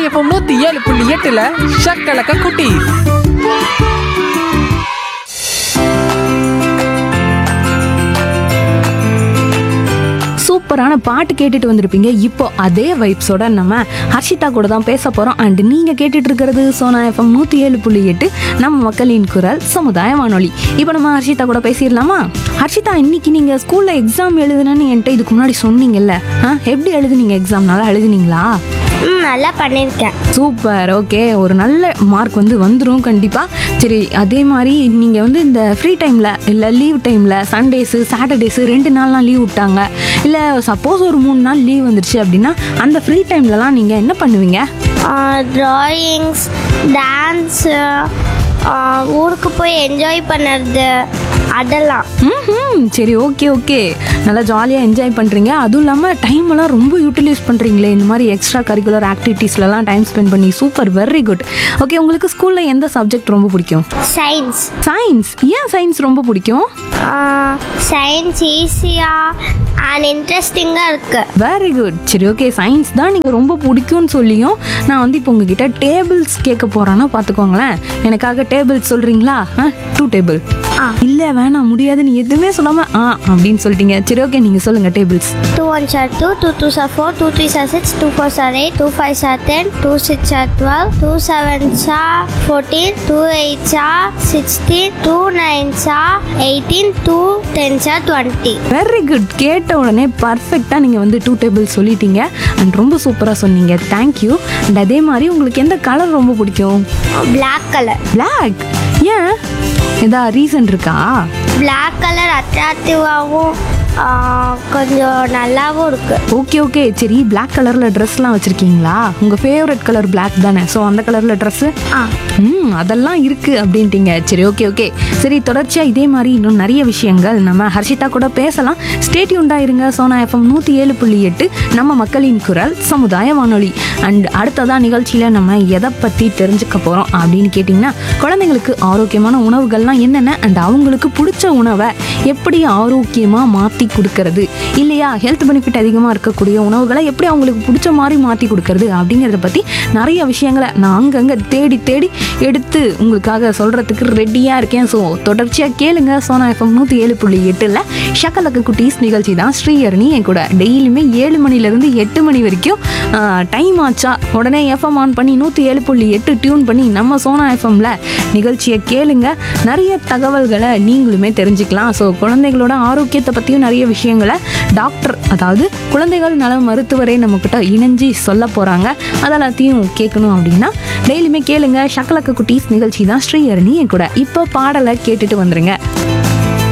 FM நூத்தி ஏழு புள்ளி எட்டுல ஷக்கலக்க குட்டி சூப்பரான பாட்டு கேட்டுட்டு வந்திருப்பீங்க இப்போ அதே வைப்ஸோட நம்ம ஹர்ஷிதா கூட தான் பேச போறோம் அண்ட் நீங்க கேட்டுட்டு இருக்கிறது சோனா எஃப்எம் நூத்தி ஏழு புள்ளி எட்டு நம்ம மக்களின் குரல் சமுதாய வானொலி இப்போ நம்ம ஹர்ஷிதா கூட பேசிடலாமா ஹர்ஷிதா இன்னைக்கு நீங்க ஸ்கூல்ல எக்ஸாம் எழுதுனேன்னு என்கிட்ட இதுக்கு முன்னாடி சொன்னீங்கல்ல ஆ, எப்படி எழுதுனீங்க எக்ஸாம் நல்லா எழுதுனீங்களா ம் நல்லா பண்ணியிருக்கேன் சூப்பர் ஓகே ஒரு நல்ல மார்க் வந்து வந்துடும் கண்டிப்பாக சரி அதே மாதிரி நீங்கள் வந்து இந்த ஃப்ரீ டைமில் இல்லை லீவ் டைமில் சண்டேஸு சாட்டர்டேஸு ரெண்டு நாள்லாம் லீவ் விட்டாங்க இல்லை சப்போஸ் ஒரு மூணு நாள் லீவ் வந்துருச்சு அப்படின்னா அந்த ஃப்ரீ டைம்லலாம் நீங்கள் என்ன பண்ணுவீங்க ட்ராயிங்ஸ் டான்ஸு ஊருக்கு போய் என்ஜாய் பண்ணுறது அதெல்லாம் ம் சரி ஓகே ஓகே நல்லா ஜாலியாக என்ஜாய் பண்ணுறீங்க அதுவும் இல்லாமல் டைமெல்லாம் ரொம்ப யூட்டிலைஸ் பண்ணுறீங்களே இந்த மாதிரி எக்ஸ்ட்ரா கரிக்குலர் ஆக்டிவிட்டீஸ்லலாம் டைம் ஸ்பெண்ட் பண்ணி சூப்பர் வெரி குட் ஓகே உங்களுக்கு ஸ்கூலில் எந்த சப்ஜெக்ட் ரொம்ப பிடிக்கும் சயின்ஸ் சயின்ஸ் ஏன் சயின்ஸ் ரொம்ப பிடிக்கும் சயின்ஸ் ஈஸியாக அண்ட் இன்ட்ரெஸ்டிங்காக இருக்குது வெரி குட் சரி ஓகே சயின்ஸ் தான் நீங்கள் ரொம்ப பிடிக்கும்னு சொல்லியும் நான் வந்து இப்போ உங்ககிட்ட டேபிள்ஸ் கேட்க போகிறேன்னா பார்த்துக்கோங்களேன் எனக்காக டேபிள்ஸ் சொல்கிறீங்களா ஆ டூ டேபிள் ஆ. இல்லை வேணாம் முடியாதுன்னு எதுவுமே சொல்லாமல் ஆ அப்படின்னு சொல்லிட்டீங்க சரி ஓகே நீங்கள் சொல்லுங்கள் tables two one sir two two two sir four two three sir six two four sir eight two five sir ten two six sir twelve two seven sir fourteen two eight sir sixteen two nine sir eighteen two ten sir twenty very good கேட்ட உடனே பர்ஃபெக்டாக நீங்கள் வந்து two table சொல்லிட்டீங்க and ரொம்ப சூப்பராக சொன்னீங்க thank you and அதே மாதிரி உங்களுக்கு எந்த கலர் ரொம்ப பிடிக்கும் Black கலர் பிளாக் ஏன் ஏதா ரீசன் இருக்கா Black கலர் அட்ராக்டிவாகவும் கொஞ்சம் நல்லாவும் இருக்கு ஓகே ஓகே சரி Black கலரில் ட்ரெஸ்லாம் வச்சுருக்கீங்களா உங்கள் ஃபேவரட் கலர் Black தானே ஸோ அந்த கலரில் ட்ரெஸ்ஸு ஆ ம் அதெல்லாம் இருக்குது அப்படின்ட்டீங்க சரி ஓகே ஓகே சரி தொடர்ச்சியாக இதே மாதிரி இன்னும் நிறைய விஷயங்கள் நம்ம ஹர்ஷிதா கூட பேசலாம் ஸ்டேட்யூண்டாக இருங்க சோனா எஃப்எம் நூற்றி ஏழு புள்ளி எட்டு நம்ம மக்களின் குரல் சமுதாய வானொலி அண்ட் அடுத்ததான் நிகழ்ச்சியில் நம்ம எதை பற்றி தெரிஞ்சுக்க போகிறோம் அப்படின்னு கேட்டிங்கன்னா குழந்தைங்களுக்கு ஆரோக்கியமான உணவுகள்லாம் என்னென்ன அண்ட் அவங்களுக்கு பிடிச்ச உணவை எப்படி ஆரோக்கியமாக மாற்றி கொடுக்கறது இல்லையா ஹெல்த் பெனிஃபிட் அதிகமாக இருக்கக்கூடிய உணவுகளை எப்படி அவங்களுக்கு பிடிச்ச மாதிரி மாற்றி கொடுக்கறது அப்படிங்கிறத பற்றி நிறைய விஷயங்களை நான் அங்கங்கே தேடி தேடி எடுத்து உங்களுக்காக சொல்கிறதுக்கு ரெடியாக இருக்கேன் ஸோ தொடர்ச்சியாக கேளுங்க சோனா எஃப்எம் நூற்றி ஏழு புள்ளி எட்டில் ஷக்கலக்கு குட்டீஸ் நிகழ்ச்சி தான் ஸ்ரீஹரணி என் கூட டெய்லியுமே ஏழு மணிலேருந்து எட்டு மணி வரைக்கும் டைம் ஆச்சா உடனே எஃப்எம் ஆன் பண்ணி நூற்றி ஏழு புள்ளி எட்டு டியூன் பண்ணி நம்ம சோனா எஃப்எம்ல நிகழ்ச்சியை கேளுங்க நிறைய தகவல்களை நீங்களுமே தெரிஞ்சுக்கலாம் ஸோ குழந்தைகளோட ஆரோக்கியத்தை பற்றியும் நிறைய விஷயங்களை டாக்டர் அதாவது குழந்தைகள் நல மருத்துவரே நம்மக்கிட்ட இணைஞ்சு சொல்ல போகிறாங்க அதெல்லாத்தையும் கேட்கணும் அப்படின்னா டெய்லியுமே கேளுங்க ஷக்கலக்க குட்டீஸ் நிகழ்ச்சி தான் ஸ்ரீஹரணி என் கூட இப்போ பாடலை கேட்டுட்டு வந்துருங்க